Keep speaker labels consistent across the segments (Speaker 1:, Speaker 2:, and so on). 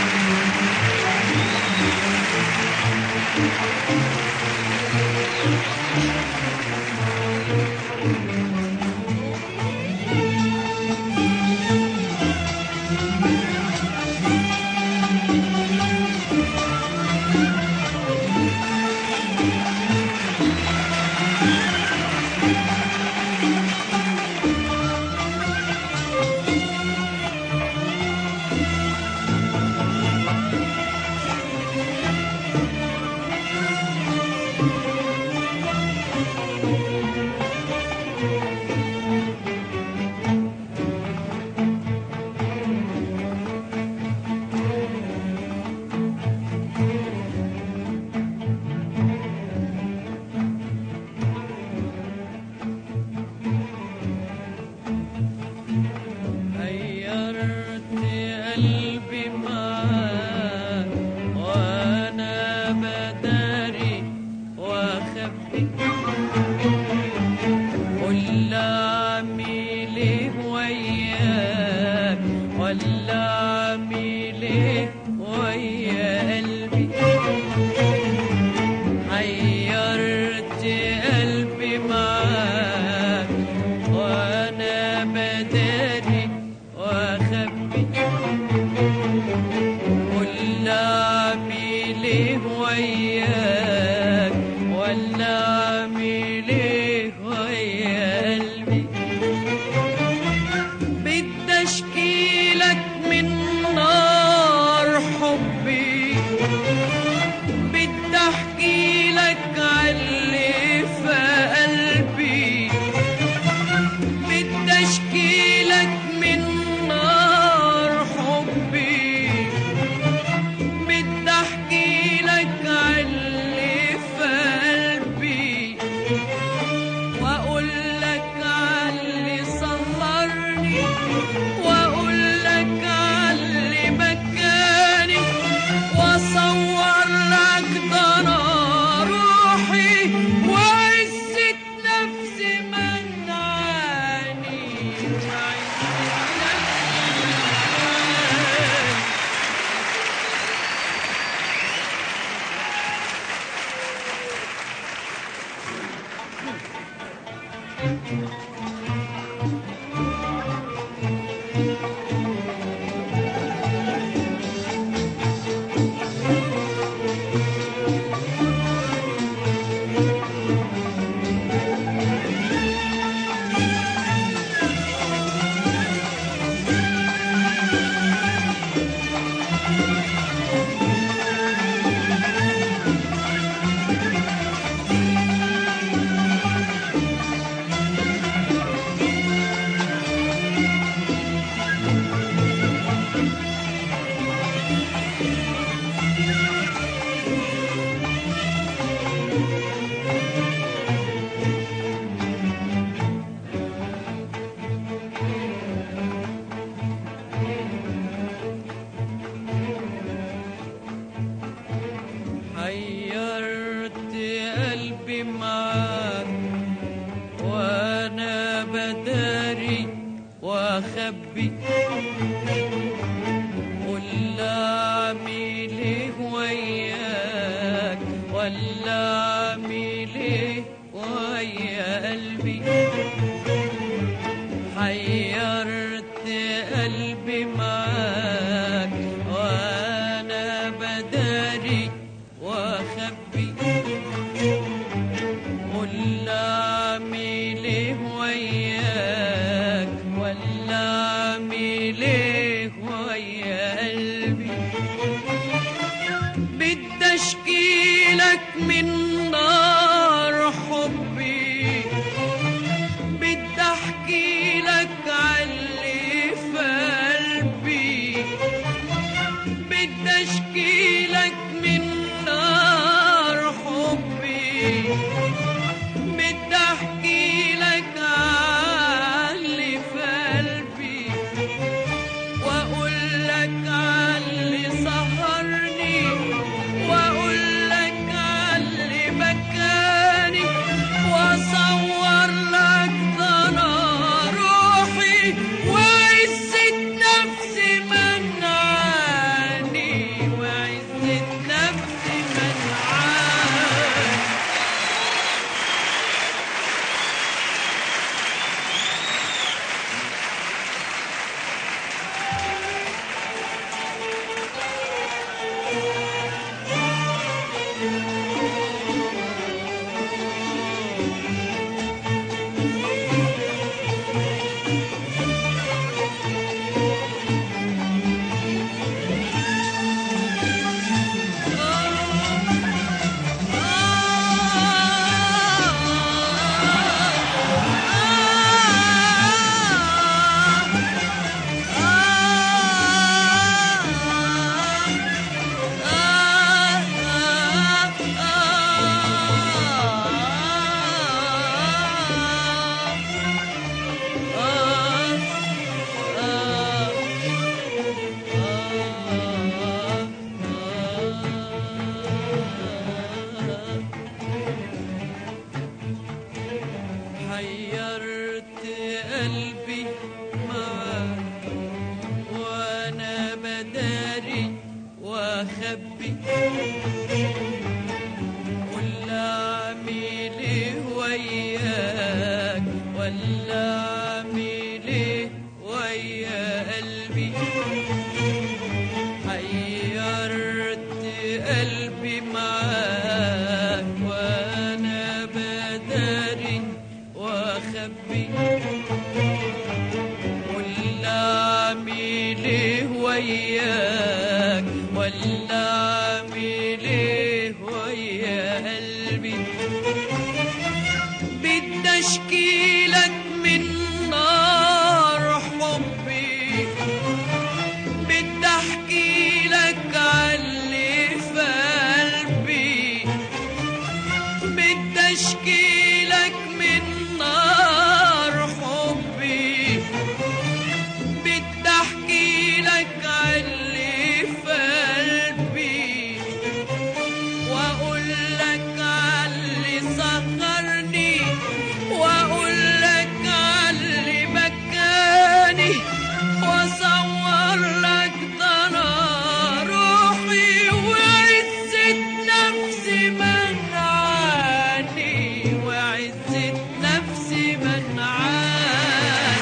Speaker 1: غيرت قلبي معاك وانا بداري واخبي قول اعمل ايه وياك ولا اعمل ايه ويا قلبي حيرت قلبي معاك وانا بداري واخبي قول اعمل ايه وياك ولا اعمل ايه ويا قلبي بدي اشكيلك من نار حبي بدي احكي لك عاللي في قلبي بدي اشكي لك من نار حبي بدي احكي لك عاللي في قلبي واقول لك عاللي صغرني واقول لك عاللي مكاني واصور لك ضنا روحي وعزة نفسي منعاني وعزة نفسي حيرت قلبي معاك وانا بداري واخبي قول اعمل ايه وياك ولا اعمل ايه ويا قلبي حيرت قلبي معاك وانا بداري واخبي قول اعمل ايه وياك ولا اعمل ايه ويا قلبي بدي اشكي لك من نار حبي بدي احكي لك عاللي في قلبي بدي اشكي لك داري واخبي ولا اعمل ايه وياك ولا اعمل ايه ويا قلبي حيرت قلبي معاك وانا بداري واخبي ولا اعمل ايه وياك ولا اعمل ايه ويا قلبي بدي اشكيلك من نار حبي بدي احكي لك عاللي في قلبي بدي اشكي لك من نار حبي بدي احكي لك عاللي في قلبي واقول لك عاللي سهرني واقول لك عاللي بكاني واصور لك ضنا روحي وعزة نفسي منعاني وعزة نفسي منعاني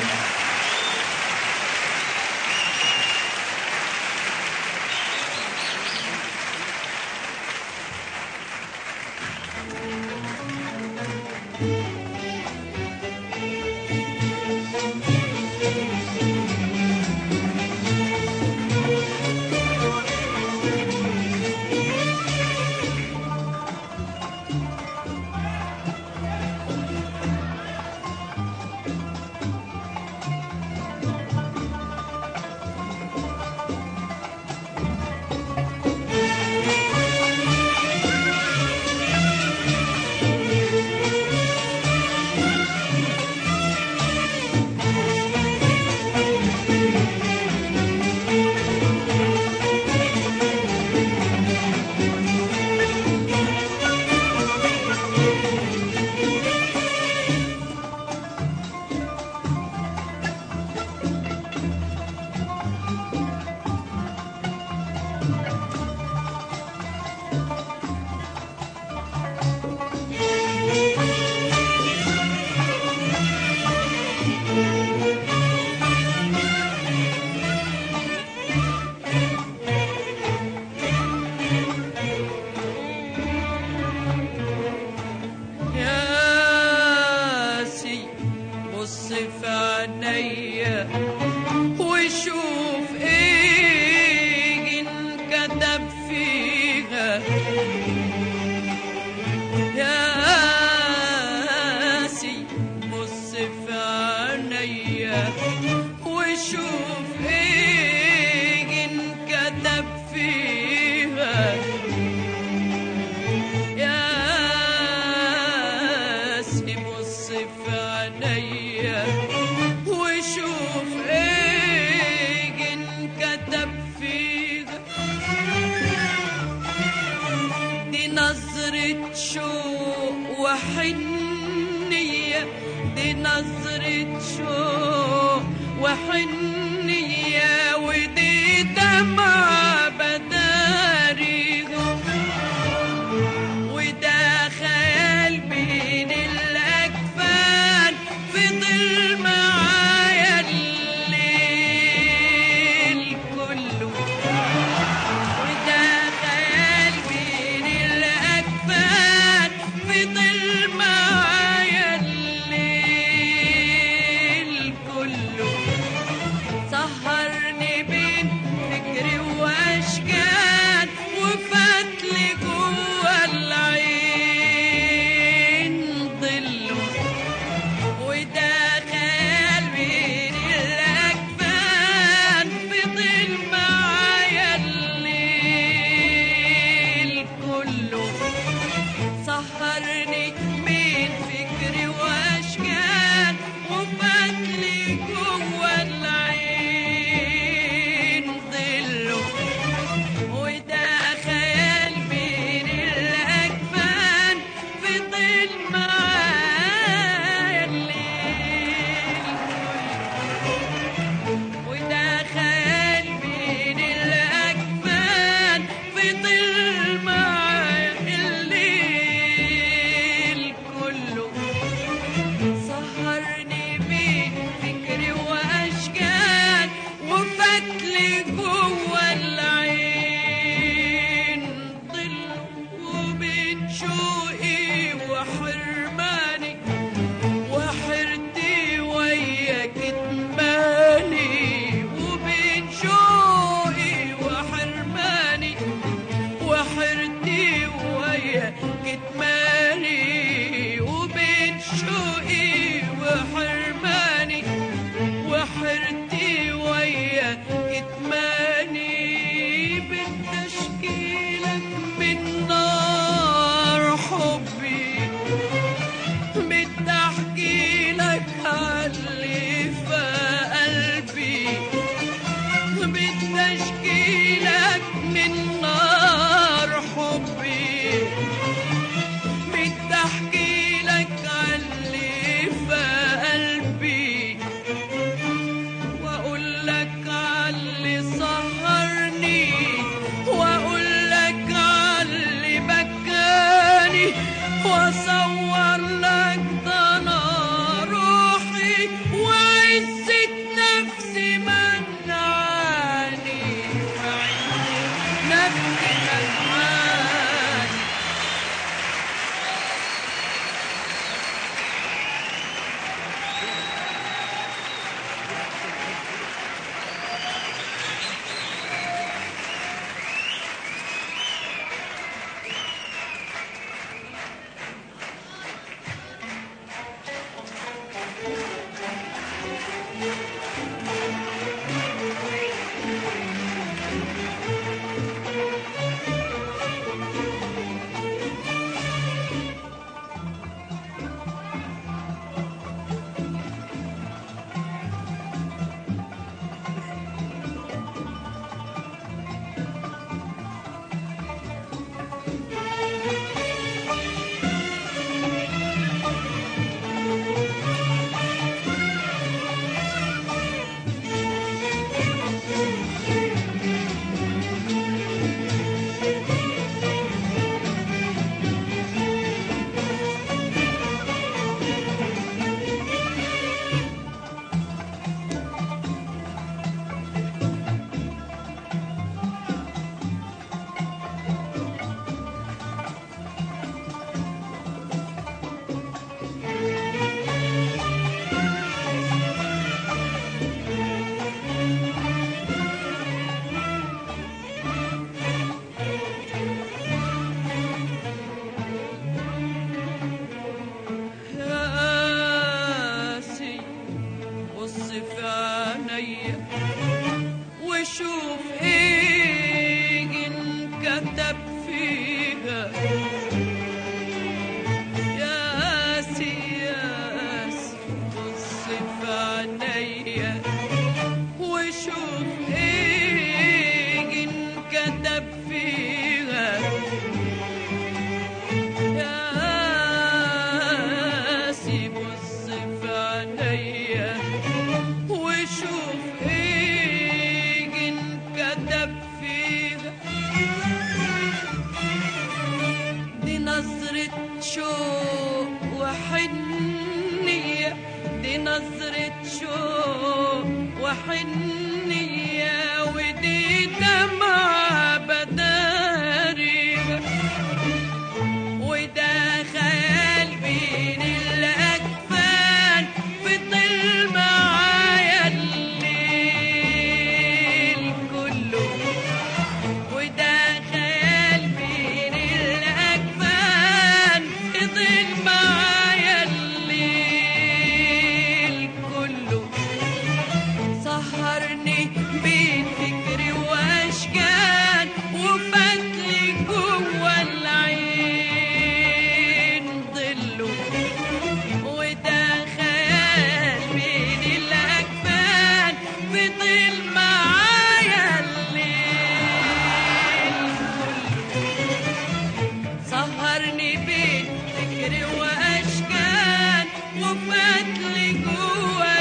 Speaker 1: ياسي بص في عينيا وشوف ايه انكتب فيها ياسي بص في عينيا وشوف ايه انكتب فيها يا سي بص في عينيا وشوف ايه انكتب فيها دي نظرة شوق وحنية دي نظرة شوق وحنية ودي دمعة بداريها وده خيال بين الأكفان فضل معايا الليل كله وده خيال بين الأكفان فضل معايا الليل كله أبكي ألحان راسي بص في عينيا وشوف ايه انكتب فيها ياسي ياسي بص في عينيا وشوف ايه انكتب فيها ياسي بص في عينيا وشوف ايه انكتب فيها دي نظرة شوق وحنية دي نظرة شوق وحنية ودي دمعة بدارية وده خيال بين الأكفان فضل معايا الليل كله وده خيال بين الأكفان فضل معايا الليل كله سهرني بين فكري واشكال وفتلي جوا العين ضله وده خيال بين الاكفان فضل معايا الليل سهرني بين فكري واشكال وفتلي جوا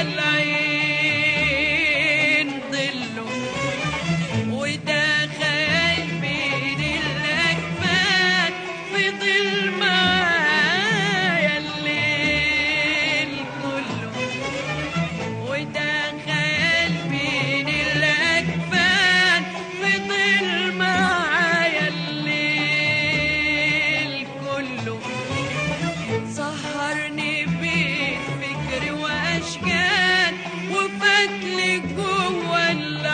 Speaker 1: العين ضله وده خيال بين الاكفان فضل معايا الليل كله وده خيال بين الأكفان فضل معايا الليل كله سهرني بين فكري وأشكال وفتلي جوا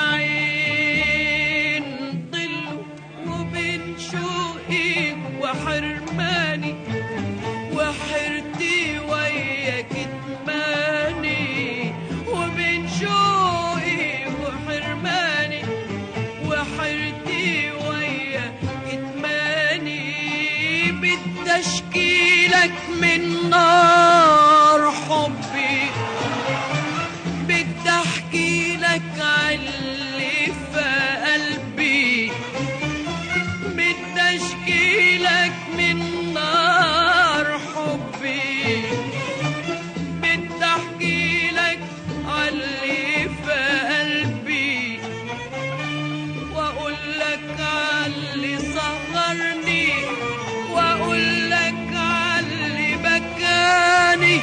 Speaker 1: العين ضله وبين شوقي وحرماني وحرتي ويا كتماني وبين شوقي وحرماني وحرتي ويا كتماني بتشكيلك من نار حبي بدي احكي لك عاللي في قلبي بدي اشكي لك من نار حبي بدي احكي لك عاللي في قلبي واقول لك عاللي سهرني واقول لك عاللي بكاني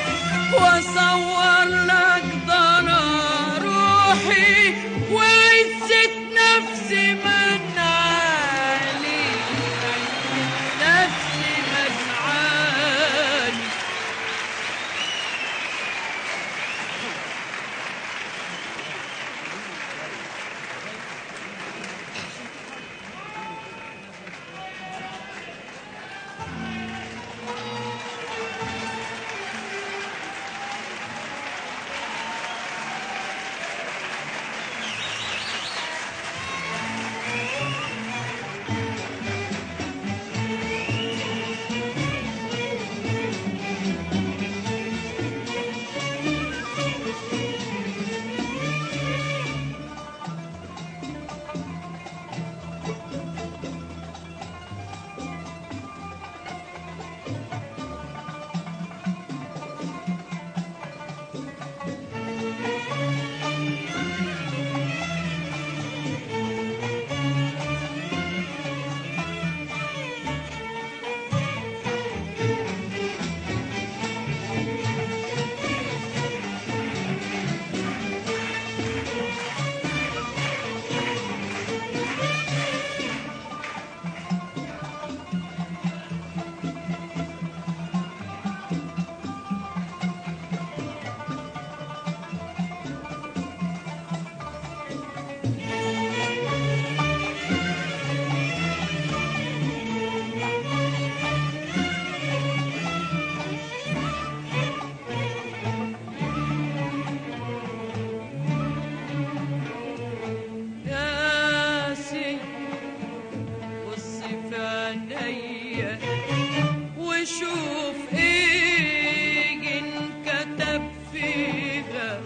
Speaker 1: عينيا وشوف ايه انكتب فيها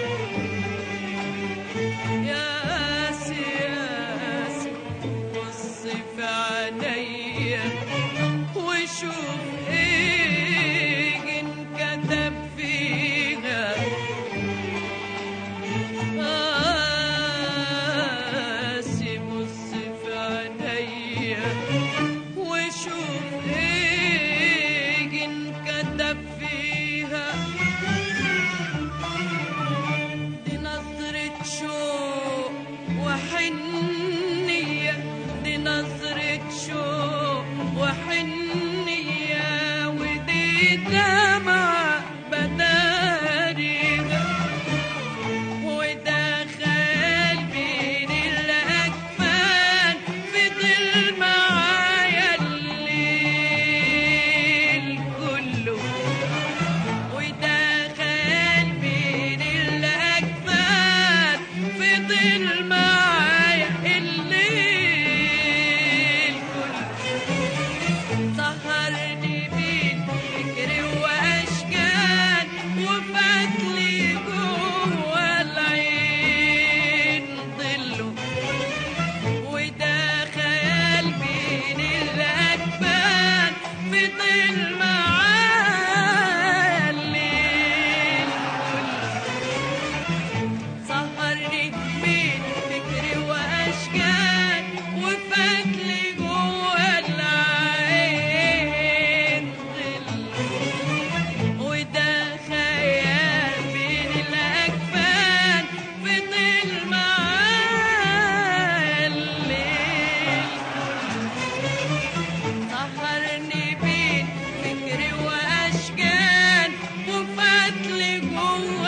Speaker 1: يا قاسي يا قاسي بص في عينيا وشوف ايه انكتب فيها قاسي بص في عينيا وشوف ايه انكتب فيها دي نظرة شوق وحنية دي نظرة شوق وحنية ودي دمعة بداريها ودخل بين الأكفان فضل معايا الليل كله ودخل بين الأكفان فضل معايا الليل كله سهرني بين فكري وأشكال وفاتلي جوه العين ضله وده خيال بين الأكفان فضل معايا الليل سهرني بين فكري وأشكال وفاتلي جوه العين ظل وده خيال بين الأكفان فضل معايا الليل سهرني بين فكري وأشكال وفاتلي جوه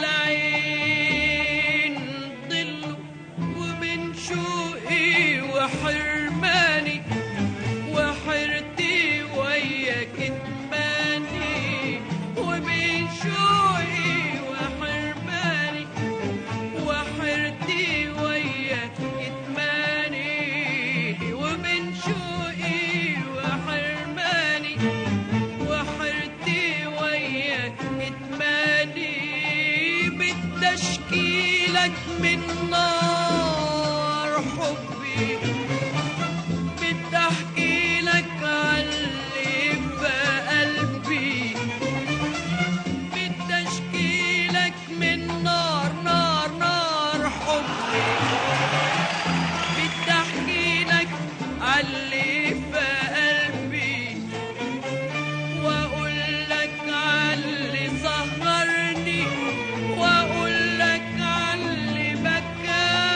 Speaker 1: العين ضله ومن شوقي وحرماني وحرتي ويا كتماني ومن شوقي وحرماني وحرتي ويا كتماني ومن شوقي وحرماني وحرتي ويا كتماني بتشكيلك من نار حبي بتحكي لك عاللي في قلبي بتشكيلك من نار نار نار حبي بتحكي لك عاللي في قلبي واقول لك عاللي سهرني واقول لك عاللي بكاني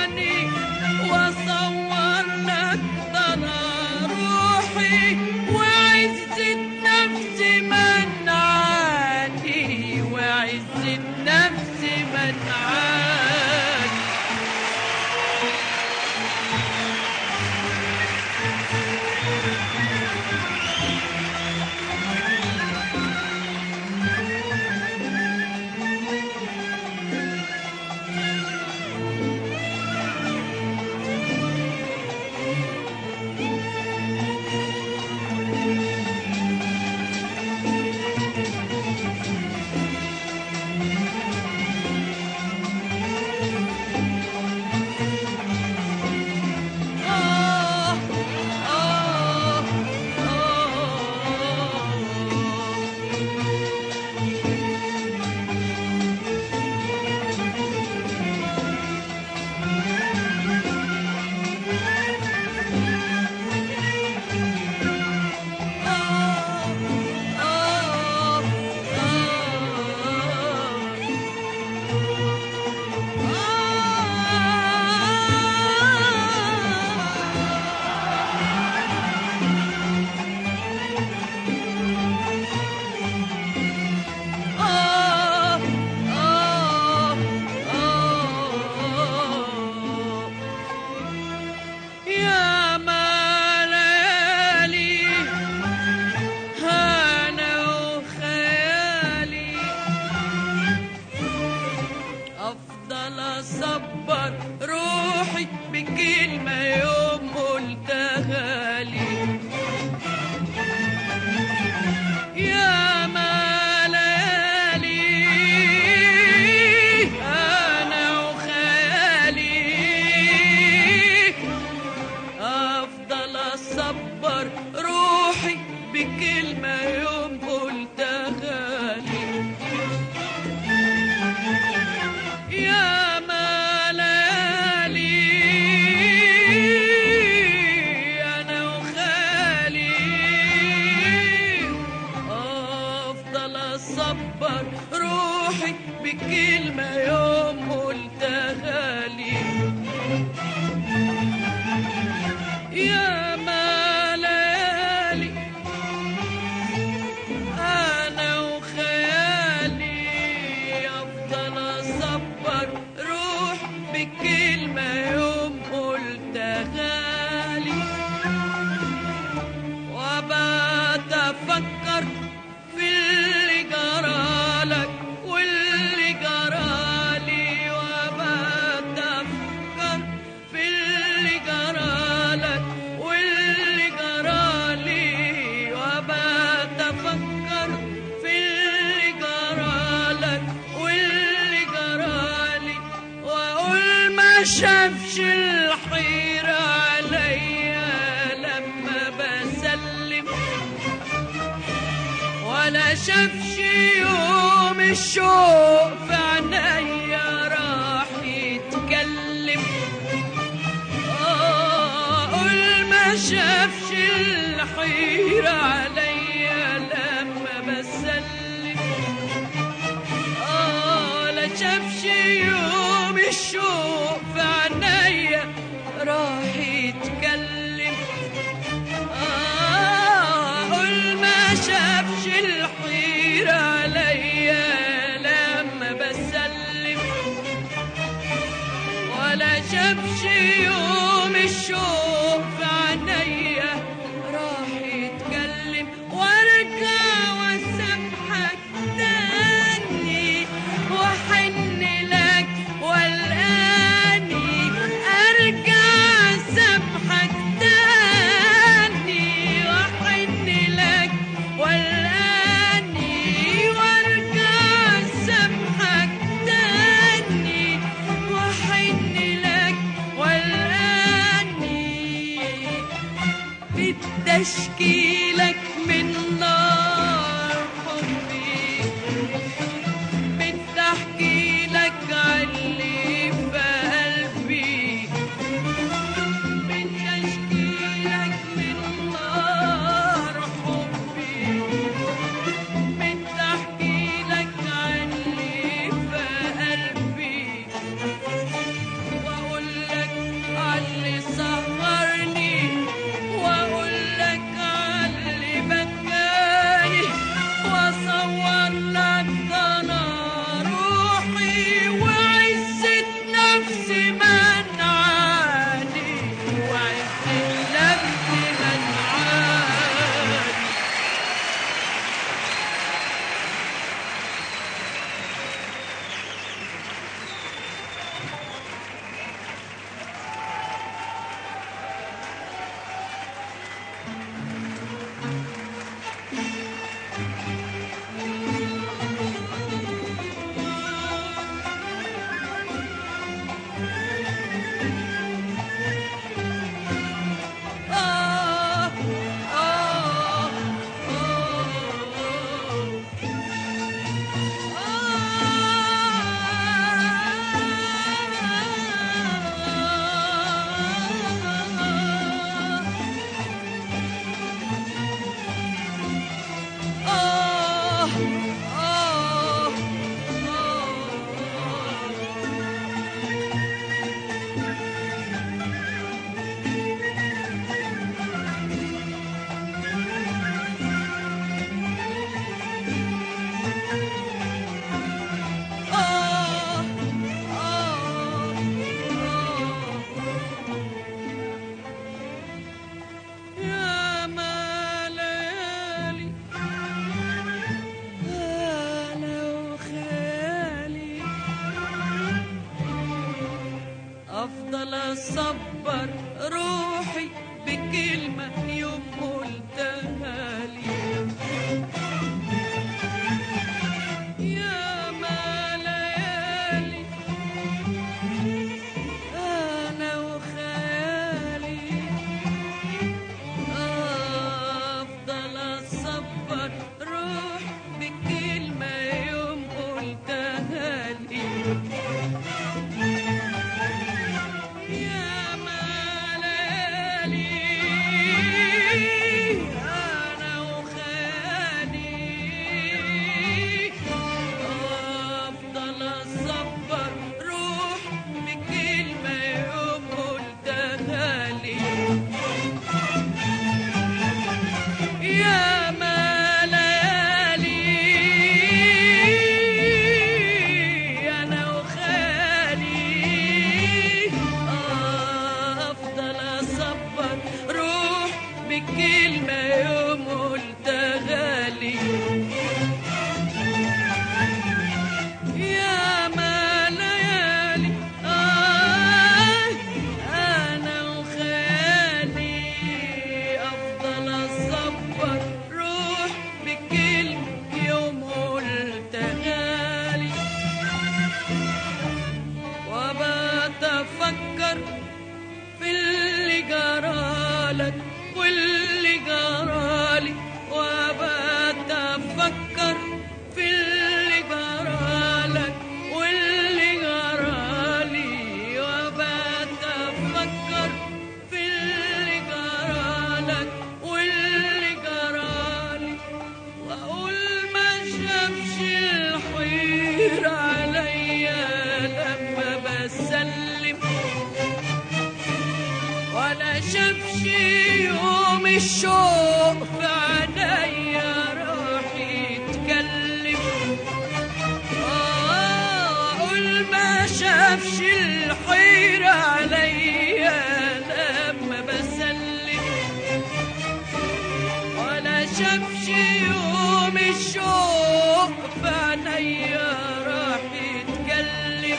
Speaker 1: اصبر روحي بكلمة يوم قلتها لي يا ما ليالي انا وخالي افضل اصبر روحي بكلمة يوم قلتها لي يا ما ليالي انا وخيالي افضل اصبر روح بكلمة يوم قلتها لي وبات افكر في اللي جرالك واللي جرالي وبات افكر في اللي جرالك واللي جرالي وبات افكر في اللي جرالك واللي جرالي واقول ما شافش الحيرة عليا لما بسلم ولا شافش يوم الشوق في عينيا راح يتكلم آه، قول ما شافش الحيرة عليا لما بسلم آه لا شافش يوم الشوق في عينيا راح يتكلم آه قول ما شافش الحيرة عليا لما بسلم ولا شافش يوم الشوق في عينيا راح يتكلم وارجع واسامحك تاني واحن لك والاني ارجع اسامحك تاني واحن لك والاني وارجع اسامحك تاني واحن لك والاني بتشكيلك من نار حبي بتحكي لك علي في قلبي بتشكيلك من نار حبي بتحكي لك علي في قلبي واقول لك علي سهرني واقول لك علي بكاني واصور لك ضنا روحي وعزة نفسي منعاني وعزة نفسي منعاني آه آه آه آه آه آه يا ما ليالي أنا وخيالي أفضل أصبر روحي بكلمة يوم قلتها لي يا ما ليالي أنا وخيالي بكلمة يوم قلتها لي يا ما ليالي آه أنا وخيالي أفضل أصبر روح بكلمة يوم قلتها لي وبات أفكر في اللي جرالك واللي جرالي وبات أفكر في اللي جرالك واللي جرالي وبات أفكر في اللي جرالك واللي جرالي وأقول ما شافش الحير عليا لما بسلم ولا شافش يوم الشوق في عينيا راح يتكلم آه، أقول ما شافش الحيرة عليا لما بسلم ولا شافش يوم الشوق في عينيا راح يتكلم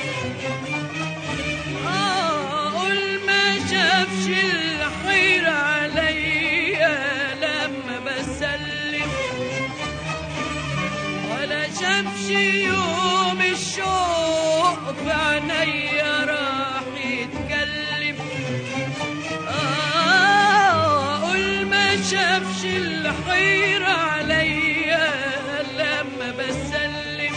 Speaker 1: آه، قول ما شافش الحيرة عليا لما بسلم ولا شافش يوم الشوق في عينيا راح يتكلم آه، قول ما شافش الحيرة عليا لما بسلم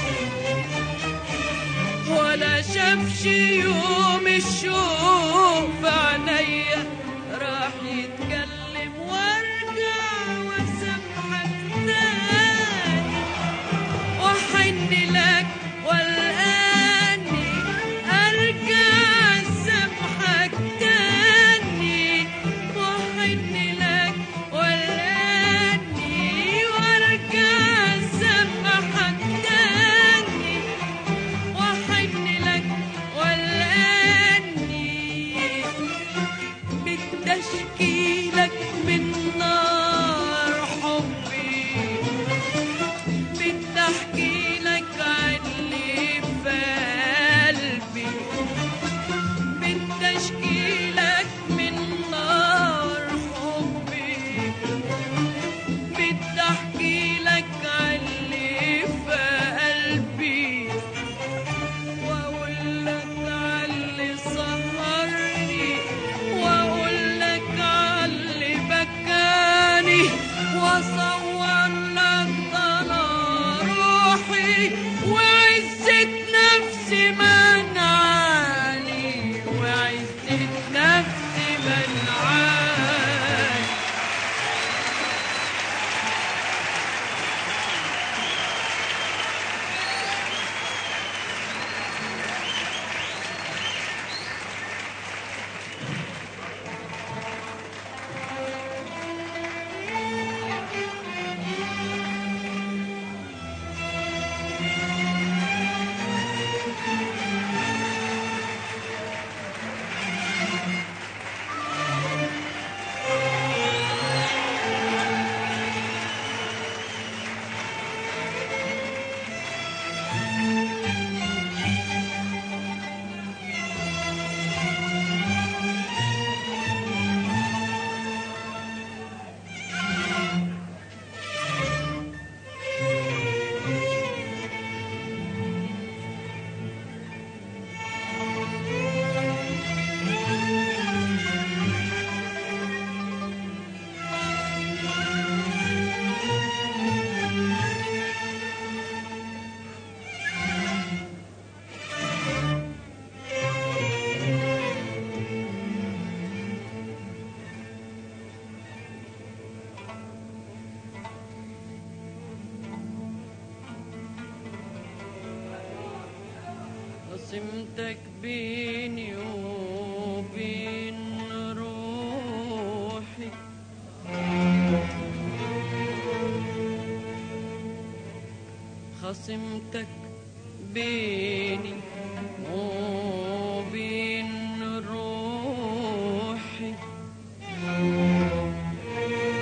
Speaker 1: ولا شافش يوم الشوق في عينيا راح يتكلم وارجع واسامحك تاني واحن لك والاني ارجع اسامحك تاني واحن لك والاني وارجع اسامحك تاني واحن لك والاني بتشكيلك من نار حبي بتحكي لك عن اللي في قلبي بتشكي لك من نار حبي بتحكي لك عن اللي في قلبي واقول لك على اللي سهرني واقول لك على اللي بكاني واصور لك ضنا روحي وعزة نفسي منعاني وعزة نفسي منعاني قسمتك بيني وبين روحي خصمتك بيني وبين روحي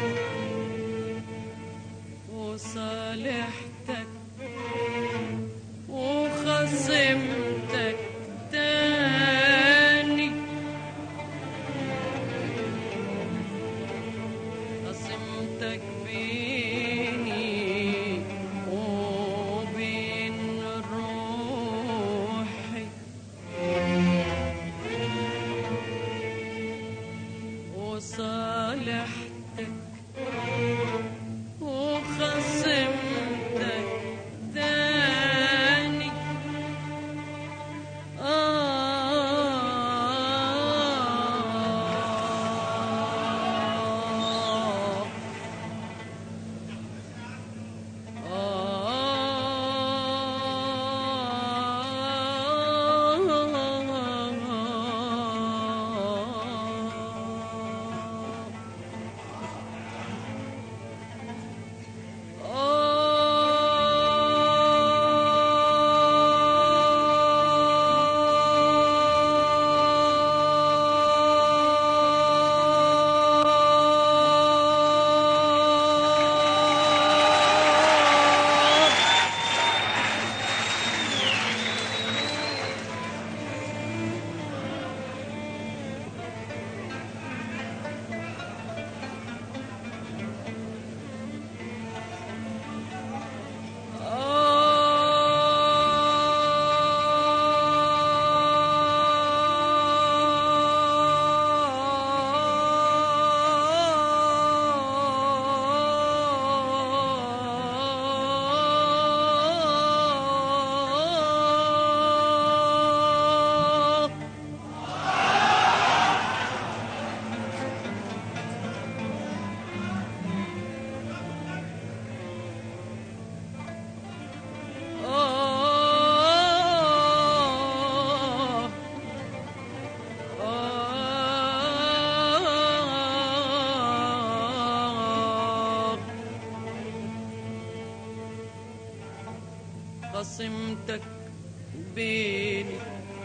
Speaker 1: خصمتك بيني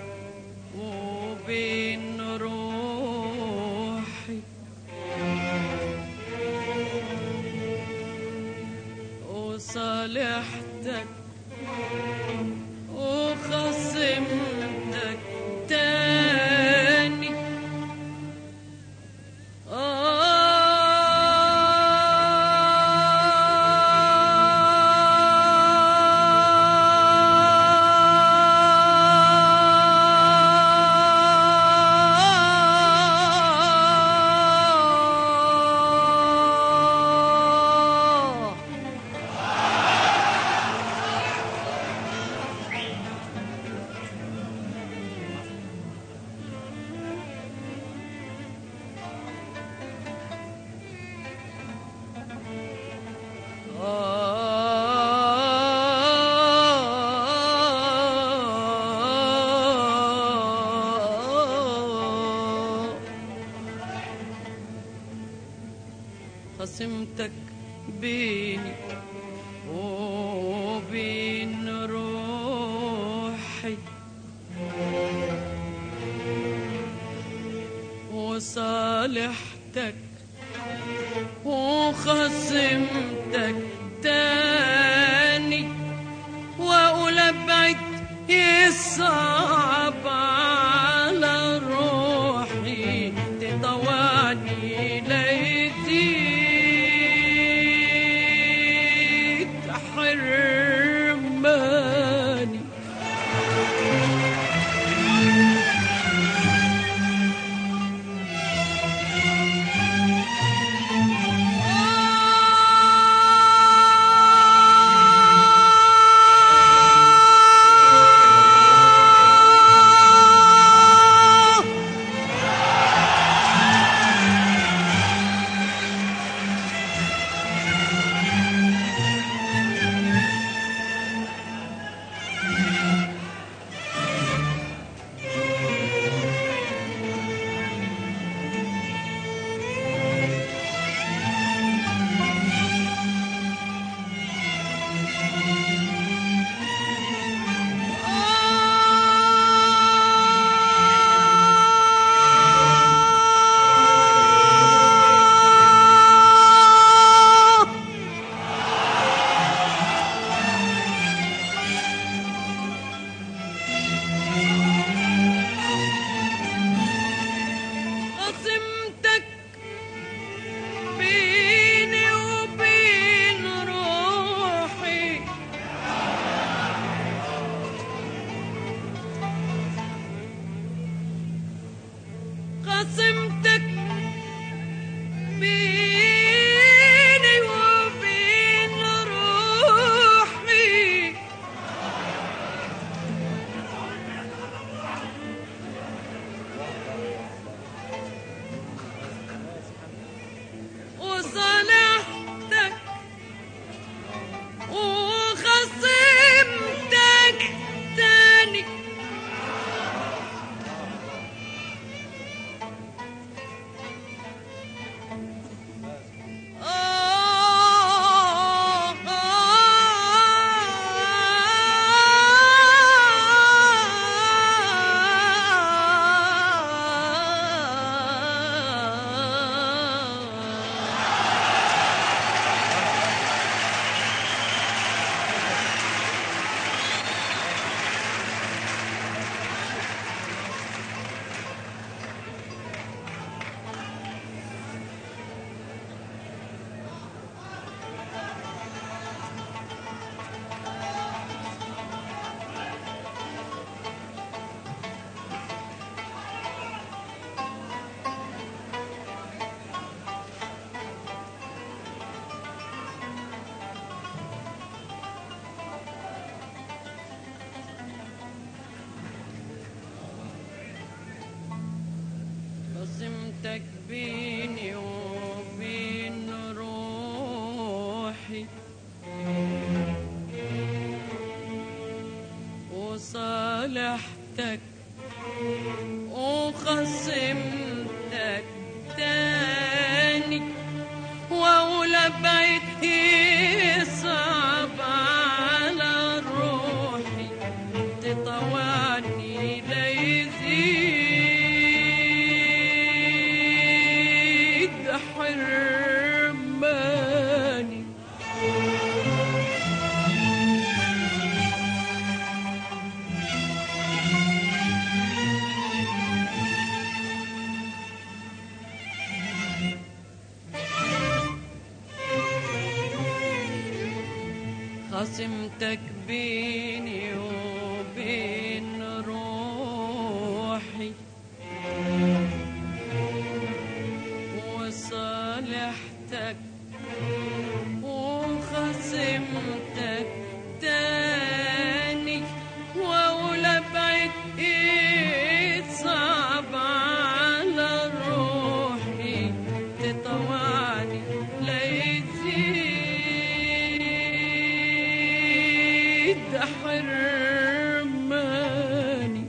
Speaker 1: وبين روحي وصالحتك وخصمتك تاني آه خصمتك بيني وبين روحي وصالحتك وخصمتك تاني واقول ابعد يصعب على روحي تطوعني ليزيد حرماني قسمتك بيني وبين روحي قسمتك بيني وبين روحي وصالحتك وخصمتك تاني آه آه قسمتك بيني وبين روحي وصالحتك وخصمتك تاني واقول ابعد يصعب على الروح خصمتك بيني وبين روحي وصالحتك وخصمتك تاني واولى بعد ايد صعب على روحي تطوعني لا يزيد حرماني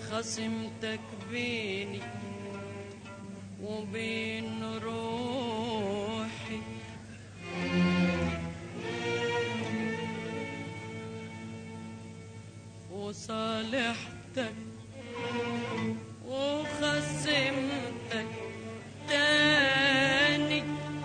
Speaker 1: خصمتك بيني وبين روحي وصالحتك وخصمتك تاني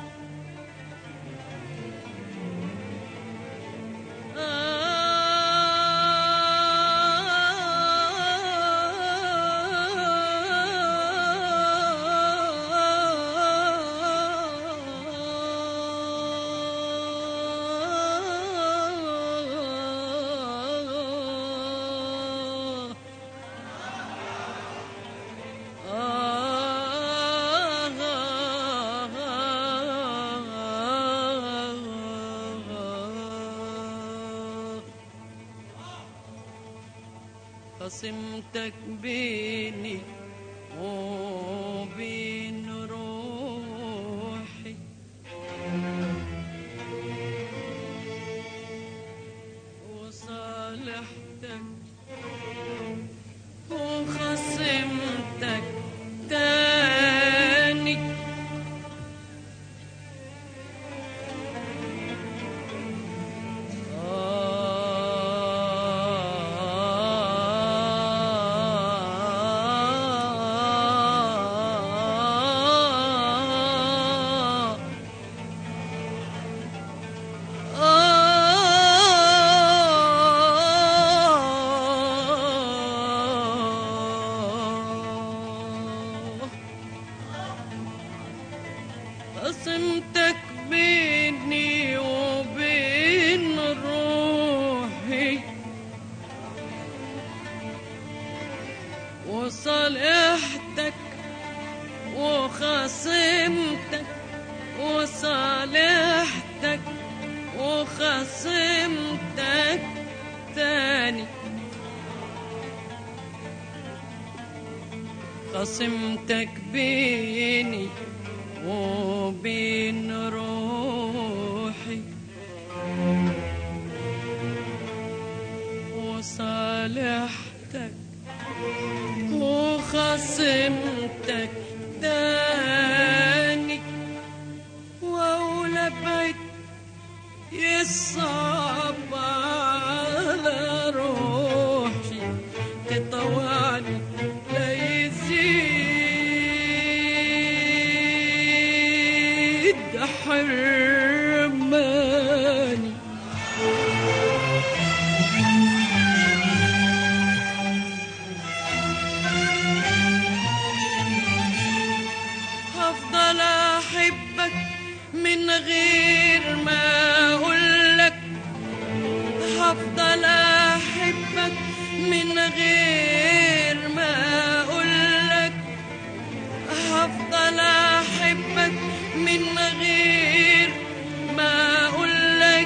Speaker 1: آه خصمتك بيني وبين روحي وصالحتك وخصمتك تاني آه قسمتك بيني وبين روحي وصالحتك وخصمتك وصالحتك وخصمتك تاني خصمتك بيني وبين روحي وصالحتك وخصمتك تاني واولى بعد يصعب على روحي تطوعني لا يزيد حرماني هفضل احبك من غير ما اقولك هفضل احبك من غير ما اقولك هفضل احبك من غير ما اقولك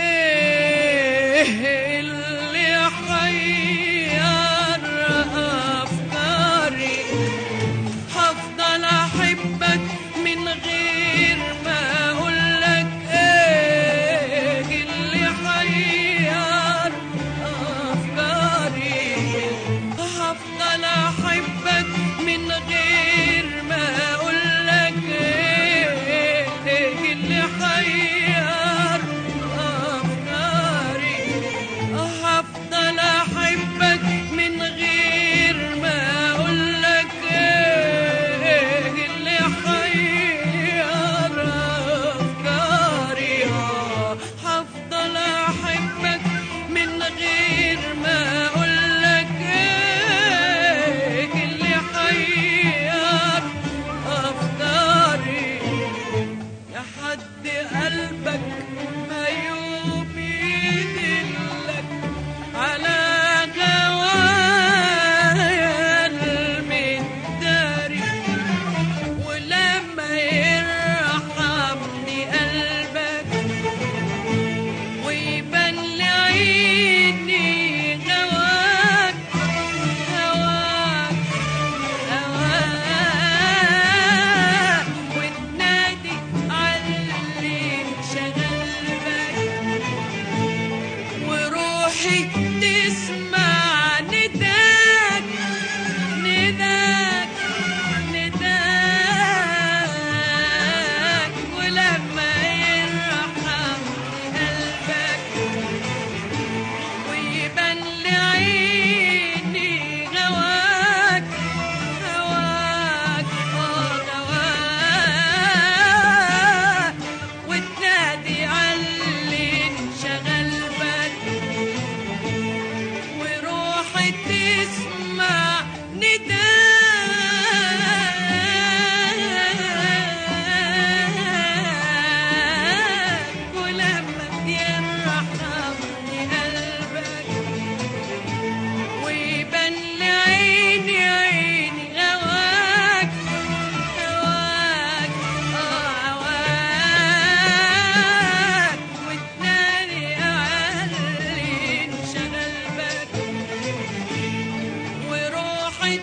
Speaker 1: ايه اللي حير افكاري هفضل احبك من غير ما اقولك ايه اللي حير افكاري هفضل احبك من غير ما اقولك ايه اللي حير افكاري هفضل احبك من غير ما اقولك ايه اللي حير افكاري هفضل احبك من غير ما اقولك ايه اللي حير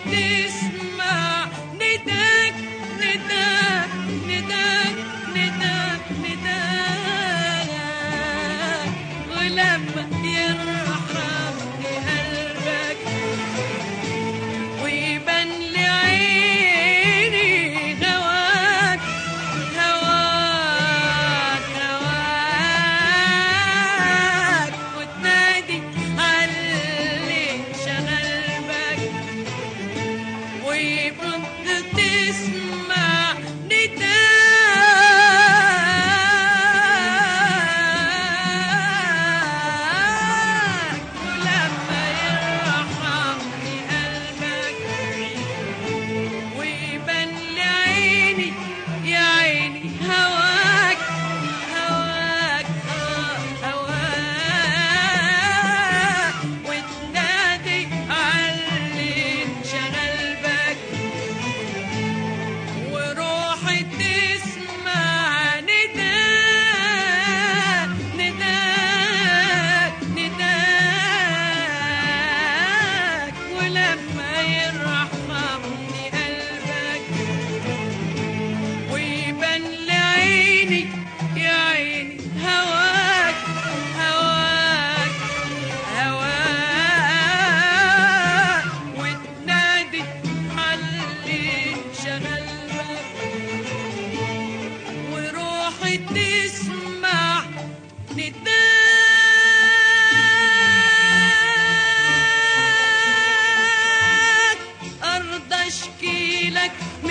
Speaker 1: تسمع نداك نداك نداك نداك نداك ولما يرحمني قلبك ويبان لعيني هواك هواك هواك وتنادي علي شغل بك ويبرد تسمع نداك ولما يرحمني قلبك ويبان لعيني يا عيني هواك هواك آه هواك وتنادي علي انشغل بك وروحي تسمع نداك نداك نداك ولما يرحمني قلبك ويبان لعيني يا عيني هواك هواك هواك وتنادي علي انشغل بك وروحي تسمع نداك أرضى أشكي لك